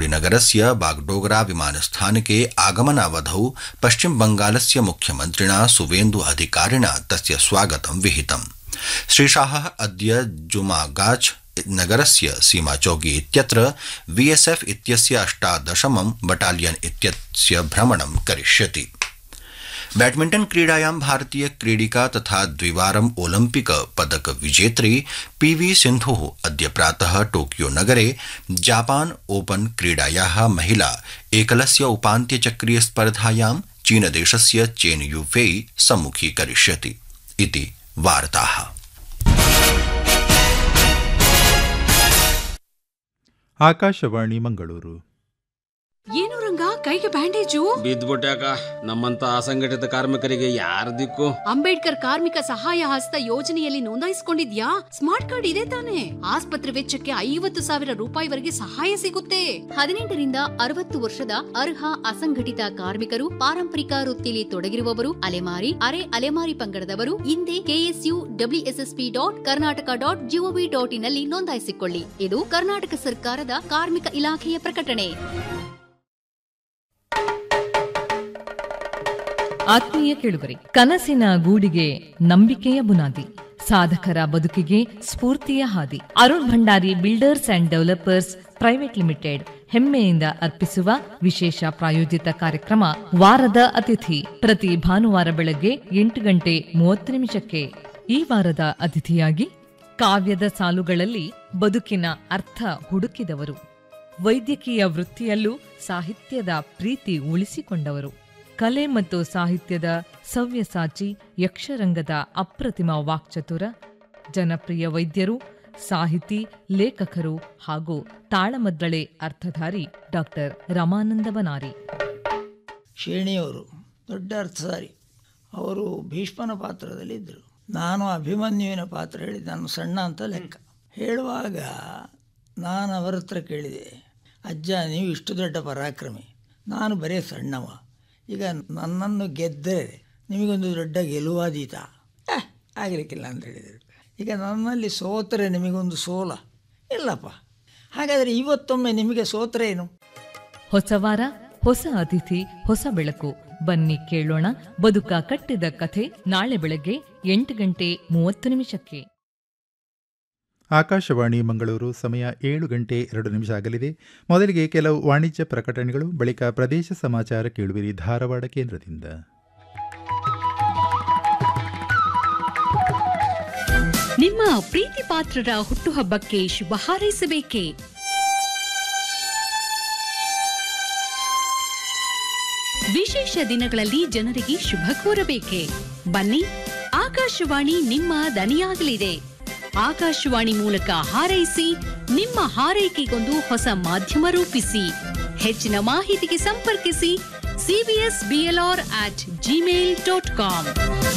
मुम्बईनगरस्य बागडोगरा विमानस्थानके आगमनावधौ पश्चिमबंगालस्य मुख्यमन्त्रिणा सुवेन्दु अधिकारिणा तस्य स्वागतं विहितम् श्रीशाहः अद्य जुमागाछ नगरस्य सीमाचौकी इत्यत्र बीएसएफ इत्यस्य अष्टादशमं बटालियन इत्यस्य भ्रमणं करिष्यति बैडमिण्टन क्रीडायां भारतीय क्रीडिका तथा द्विवारम् ओलम्पिक पदक विजेत्री पीवी सिन्धुः अद्य प्रातः टोकियो नगरे जापान ओपन क्रीडायाः महिला एकलस्य उपान्त्यचक्रीय स्पर्धायां चीनदेशस्य चेन यूफेई सम्मुखीकरिष्यति इति वार्ताः ಆಕಾಶವಾಣಿ ಮಂಗಳೂರು ಏನು ರಂಗ ಕೈಗೆ ಬ್ಯಾಂಡೇಜು ಬಿದ್ದ್ಬಿಟ್ಯಾಕ ನಮ್ಮಂತ ಅಸಂಘಟಿತ ಕಾರ್ಮಿಕರಿಗೆ ಯಾರ ದಿಕ್ಕು ಅಂಬೇಡ್ಕರ್ ಕಾರ್ಮಿಕ ಸಹಾಯ ಹಸ್ತ ಯೋಜನೆಯಲ್ಲಿ ನೋಂದಾಯಿಸಿಕೊಂಡಿದ್ಯಾ ಸ್ಮಾರ್ಟ್ ಕಾರ್ಡ್ ಇದೆ ತಾನೆ ಆಸ್ಪತ್ರೆ ವೆಚ್ಚಕ್ಕೆ ಐವತ್ತು ಸಾವಿರ ರೂಪಾಯಿವರೆಗೆ ಸಹಾಯ ಸಿಗುತ್ತೆ ಹದಿನೆಂಟರಿಂದ ಅರವತ್ತು ವರ್ಷದ ಅರ್ಹ ಅಸಂಘಟಿತ ಕಾರ್ಮಿಕರು ಪಾರಂಪರಿಕ ವೃತ್ತಿಯಲ್ಲಿ ತೊಡಗಿರುವವರು ಅಲೆಮಾರಿ ಅರೆ ಅಲೆಮಾರಿ ಪಂಗಡದವರು ಹಿಂದೆ KSU WSSP dot Karnataka dot GOV dot ಇನ್ನಲ್ಲಿ ನೋಂದಾಯಿಸಿಕೊಳ್ಳಿ ಇದು ಕರ್ನಾಟಕ ಸರ್ಕಾರದ ಕಾರ್ಮಿಕ ಇಲಾಖೆಯ ಪ್ರಕಟಣೆ ಆತ್ಮೀಯ ಕೇಳುಗರೆ ಕನಸಿನ ಗೂಡಿಗೆ ನಂಬಿಕೆಯ ಬುನಾದಿ ಸಾಧಕರ ಬದುಕಿಗೆ ಸ್ಫೂರ್ತಿಯ ಹಾದಿ Arun Bhandari builders and developers private limited ಹೆಮ್ಮೆಯಿಂದ ಅರ್ಪಿಸುವ ವಿಶೇಷ ಪ್ರಾಯೋಜಿತ ಕಾರ್ಯಕ್ರಮ ವಾರದ ಅತಿಥಿ ಪ್ರತಿ ಭಾನುವಾರ ಬೆಳಗ್ಗೆ ಎಂಟು ಗಂಟೆ ಮೂವತ್ತು ನಿಮಿಷಕ್ಕೆ ಈ ವಾರದ ಅತಿಥಿಯಾಗಿ ಕಾವ್ಯದ ಸಾಲುಗಳಲ್ಲಿ ಬದುಕಿನ ಅರ್ಥ ಹುಡುಕಿದವರು ವೈದ್ಯಕೀಯ ವೃತ್ತಿಯಲ್ಲೂ ಸಾಹಿತ್ಯದ ಪ್ರೀತಿ ಉಳಿಸಿಕೊಂಡವರು ಕಲೆ ಮತ್ತು ಸಾಹಿತ್ಯದ ಸವ್ಯಸಾಚಿ ಯಕ್ಷರಂಗದ ಅಪ್ರತಿಮ ವಾಕ್ಚತುರ ಜನಪ್ರಿಯ ವೈದ್ಯರು ಸಾಹಿತಿ ಲೇಖಕರು ಹಾಗೂ ತಾಳಮದ್ದಳೆ ಅರ್ಥಧಾರಿ ಡಾಕ್ಟರ್ ರಮಾನಂದ ಬನಾರಿ ಶೇಣಿಯವರು ದೊಡ್ಡ ಅರ್ಥಧಾರಿ ಅವರು ಭೀಷ್ಮನ ಪಾತ್ರದಲ್ಲಿದ್ದರು ನಾನು ಅಭಿಮನ್ಯುವಿನ ಪಾತ್ರ ಹೇಳಿದೆ ನಾನು ಸಣ್ಣ ಅಂತ ಲೆಕ್ಕ ಹೇಳುವಾಗ ನಾನು ಅವರ ಹತ್ರ ಕೇಳಿದೆ ಅಜ್ಜ ನೀವು ಇಷ್ಟು ದೊಡ್ಡ ಪರಾಕ್ರಮಿ ನಾನು ಬರೀ ಸಣ್ಣವ ಈಗ ನನ್ನನ್ನು ಗೆದ್ದರೆ ನಿಮಗೊಂದು ದೊಡ್ಡ ಗೆಲುವಾದೀತ "ಏ, ಆಗಲಿಕ್ಕಿಲ್ಲ ಅಂತ ಹೇಳಿದರು ಈಗ ನನ್ನಲ್ಲಿ ಸೋತರೆ ನಿಮಗೊಂದು ಸೋಲ ಇಲ್ಲಪ್ಪ ಹಾಗಾದರೆ ಇವತ್ತೊಮ್ಮೆ ನಿಮಗೆ ಸೋತರೆ ಏನು ಹೊಸ ವಾರ ಹೊಸ ಅತಿಥಿ ಹೊಸ ಬೆಳಕು ಬನ್ನಿ ಕೇಳೋಣ ಬದುಕ ಕಟ್ಟಿದ ಕಥೆ ನಾಳೆ ಬೆಳಗ್ಗೆ ಎಂಟು ಗಂಟೆ ಮೂವತ್ತು ನಿಮಿಷಕ್ಕೆ ಆಕಾಶವಾಣಿ ಮಂಗಳೂರು ಸಮಯ ಏಳು ಗಂಟೆ ಎರಡು ನಿಮಿಷ ಆಗಲಿದೆ ಮೊದಲಿಗೆ ಕೆಲವು ವಾಣಿಜ್ಯ ಪ್ರಕಟಣೆಗಳು ಬಳಿಕ ಪ್ರದೇಶ ಸಮಾಚಾರ ಕೇಳುವಿರಿ ಧಾರವಾಡ ಕೇಂದ್ರದಿಂದ ನಿಮ್ಮ ಪ್ರೀತಿ ಪಾತ್ರರ ಹುಟ್ಟುಹಬ್ಬಕ್ಕೆ ಶುಭ ಹಾರೈಸಬೇಕೇ ವಿಶೇಷ ದಿನಗಳಲ್ಲಿ ಜನರಿಗೆ ಶುಭ ಕೋರಬೇಕೆ ಬನ್ನಿ ಆಕಾಶವಾಣಿ ನಿಮ್ಮ ದನಿಯಾಗಲಿದೆ ಆಕಾಶವಾಣಿ ಮೂಲಕ ಹಾರೈಸಿ ನಿಮ್ಮ ಹಾರೈಕೆಗೊಂದು ಹೊಸ ಮಾಧ್ಯಮ ರೂಪಿಸಿ ಹೆಚ್ಚಿನ ಮಾಹಿತಿಗೆ ಸಂಪರ್ಕಿಸಿ CBS BLR at Gmail dot com